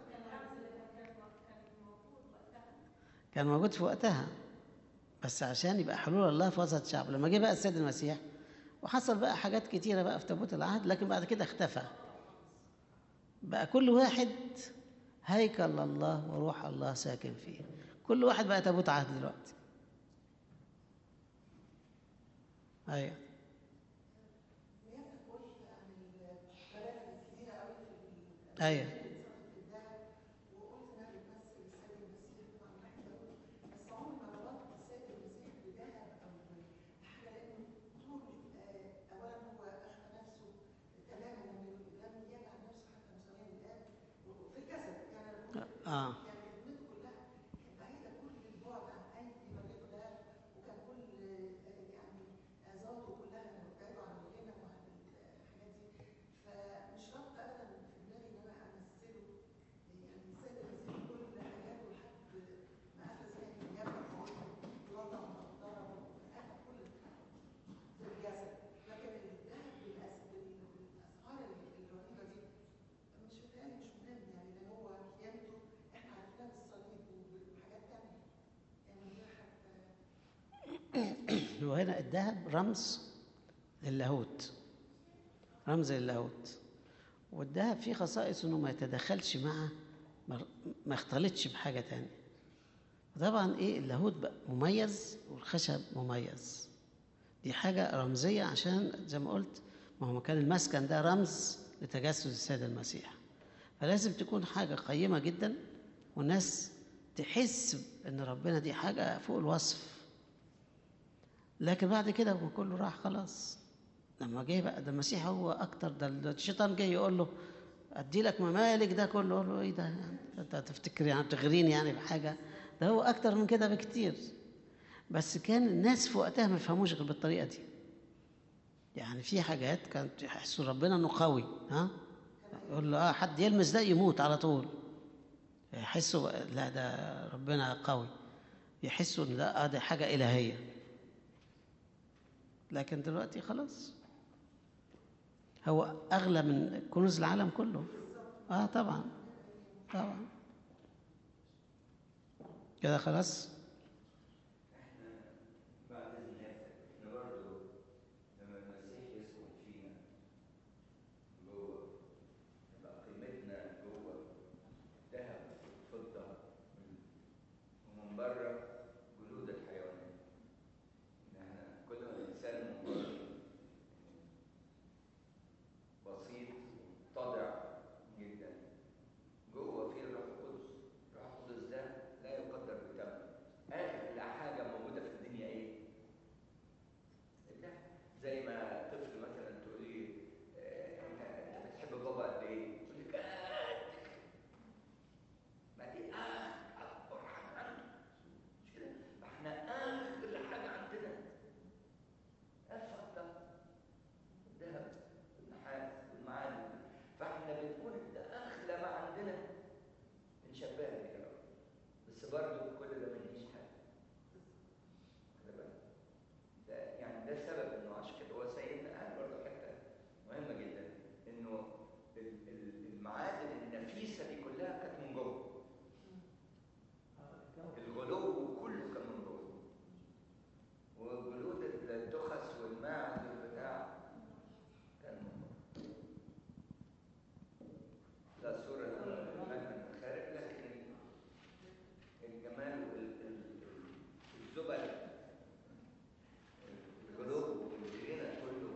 كان موجود في وقتها بس عشان يبقى حلول الله في وسط الشعب لما جه بقى السيد المسيح وحصل بقى حاجات كتيرة بقى في تابوت العهد لكن بعد كده اختفى بقى كل واحد هيكل الله وروح الله ساكن فيه كل واحد بقى تابوت عهد دلوقتي ايوه ايوه اه وهنا الذهب رمز للاهوت رمز للاهوت والذهب فيه خصائص انه ما يتدخلش مع ما يختلطش بحاجه تانية طبعا ايه اللاهوت بقى مميز والخشب مميز دي حاجه رمزيه عشان زي ما قلت ما هو كان المسكن ده رمز لتجسد السيد المسيح فلازم تكون حاجه قيمه جدا والناس تحس ان ربنا دي حاجه فوق الوصف لكن بعد كده هو كله راح خلاص لما جه بقى ده المسيح هو اكتر ده الشيطان جاي يقول له ادي لك ممالك ده كله يقول له ايه ده يعني انت تفتكر يعني تغريني يعني بحاجه ده هو اكتر من كده بكتير بس كان الناس في وقتها ما يفهموش غير بالطريقه دي يعني في حاجات كانت يحسوا ربنا انه قوي ها يقول له اه حد يلمس ده يموت على طول يحسوا لا ده ربنا قوي يحسوا ان ده اه ده حاجه الهيه لكن دلوقتي خلاص هو اغلى من كنوز العالم كله اه طبعا طبعا كده خلاص
احنا بعد اذن احنا برضه لما المسيح يسكن فينا جوه يبقى قيمتنا جوه ذهب فضه ومن بره جلود الحيوانات ان احنا كل ما الانسان من بره بسيط متضع جدا جوه فيه الروح القدس الروح القدس ده لا يقدر بثمن اغلى حاجه موجوده في الدنيا ايه الدهب زي ما طفل مثلا تقولي آه، انت أنت بتحب بابا قد ايه يقول لك قد ما دي اكبر حاجه عنده مش كده احنا اغلى حاجه عندنا الفضه الذهب النحاس المعادن فاحنا بنقول ده اغلى ما عندنا بنشبهها بيه يا رب بس برضه كل ده ما يجيش حاجه خلي بالك ده يعني ده السبب انه عشان كده هو سيدنا قال برضه حته مهمه جدا انه ال- ال- المعادن النفيسه دي كلها كانت من جوه الغلو كله كان من جوه وجلود الدخس والماعز والبتاع كان من جوه لا صورة المجد من الخارج لكن الجمال والزبل القلوب والغنى كله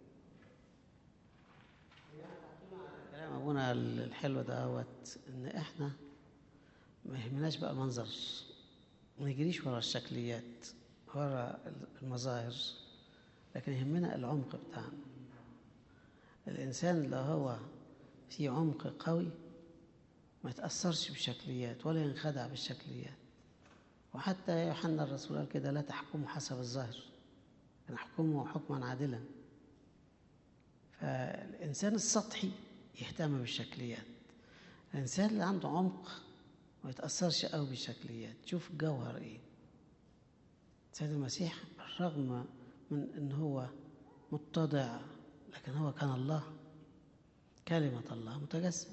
كلام ابونا الحلو دوت ان احنا ما يهمناش بقى المنظر ما نجريش ورا الشكليات ورا المظاهر لكن يهمنا العمق بتاعنا الانسان اللي هو فيه عمق قوي ما يتاثرش بالشكليات ولا ينخدع بالشكليات وحتى يوحنا الرسول قال كده لا تحكموا حسب الظاهر لكن احكموا حكما عادلا فالإنسان السطحي يهتم بالشكليات الإنسان اللي عنده عمق ما يتأثرش قوي بالشكليات شوف الجوهر إيه سيد المسيح بالرغم من إن هو متضع لكن هو كان الله كلمة الله متجسد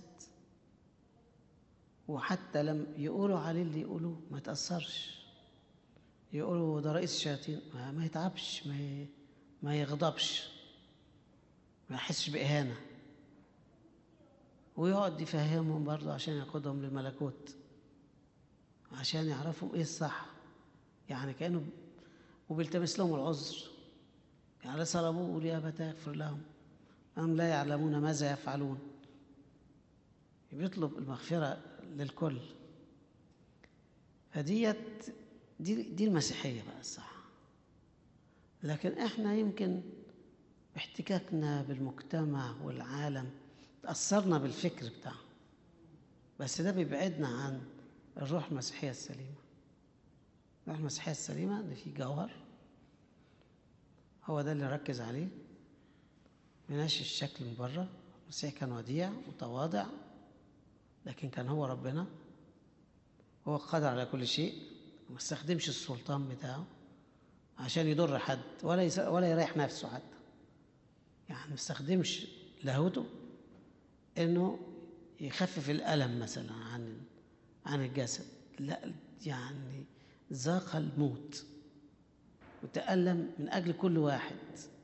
وحتى لم يقولوا عليه اللي يقولوه ما يتأثرش يقولوا ده رئيس الشياطين ما, ما يتعبش ما, ي... ما يغضبش ما يحسش بإهانة ويقعد يفهمهم برضه عشان ياخدهم للملكوت عشان يعرفوا ايه الصح يعني كأنه وبيلتمس لهم العذر يعني صلبوه يقول يا أبتاه اغفر لهم هم لا يعلمون ماذا يفعلون بيطلب المغفرة للكل فديت دي دي المسيحية بقى الصح لكن احنا يمكن باحتكاكنا بالمجتمع والعالم تأثرنا بالفكر بتاعه بس ده بيبعدنا عن الروح المسيحية السليمة الروح المسيحية السليمة إن في جوهر هو ده اللي ركز عليه مناش الشكل من بره المسيح كان وديع متواضع لكن كان هو ربنا هو قادر على كل شيء وما استخدمش السلطان بتاعه عشان يضر حد ولا يس... ولا يريح نفسه حتى يعني ما استخدمش لاهوته انه يخفف الالم مثلا عن عن الجسد لا يعني ذاق الموت وتألم من أجل كل واحد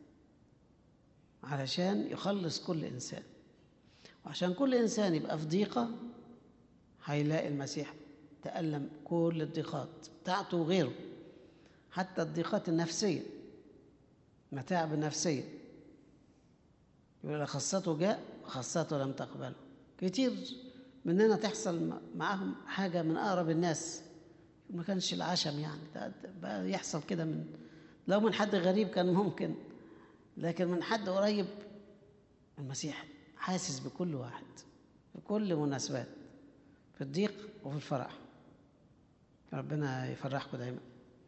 علشان يخلص كل إنسان وعشان كل إنسان يبقى في ضيقة هيلاقي المسيح تألم كل الضيقات بتاعته وغيره حتى الضيقات النفسية متاعب النفسية يقول خاصته جاء وخاصته لم تقبله كتير مننا تحصل معاهم حاجة من أقرب الناس ما كانش العشم يعني ده بقى يحصل كده من لو من حد غريب كان ممكن لكن من حد قريب المسيح حاسس بكل واحد في كل مناسبات في الضيق وفي الفرح ربنا يفرحكم دايما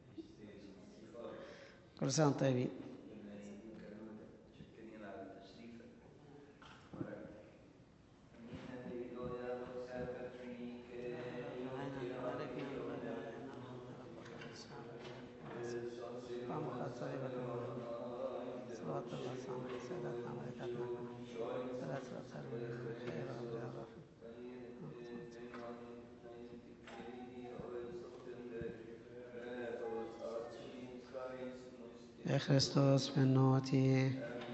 كل سنة وانتم طيبين
شكرين على تشريفك
صلوات الله على سيداتنا وملائكتنا ثلاث أبصار من خير رب العالمين بخريستوس من نوتي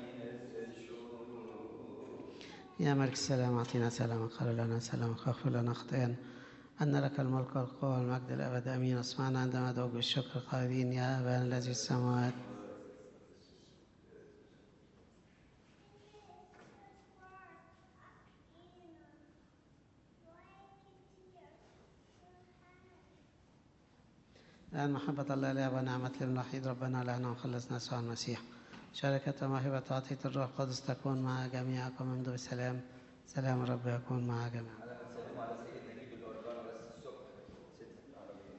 يا ملك السلام أعطينا سلاما قال لنا سلاما اغفر لنا خطايانا أن لك الملك والقوة والمجد الأبد أمين اسمعنا عندما ندعوك بالشكر قائلين يا أبانا الذي في السماوات الآن محبة الله الآب ونعمة الابن الوحيد ربنا لنا وخلصنا يسوع المسيح شركة موهبة عطية الروح القدس تكون مع جميعكم امضوا بالسلام سلام الرب يكون مع جميعكم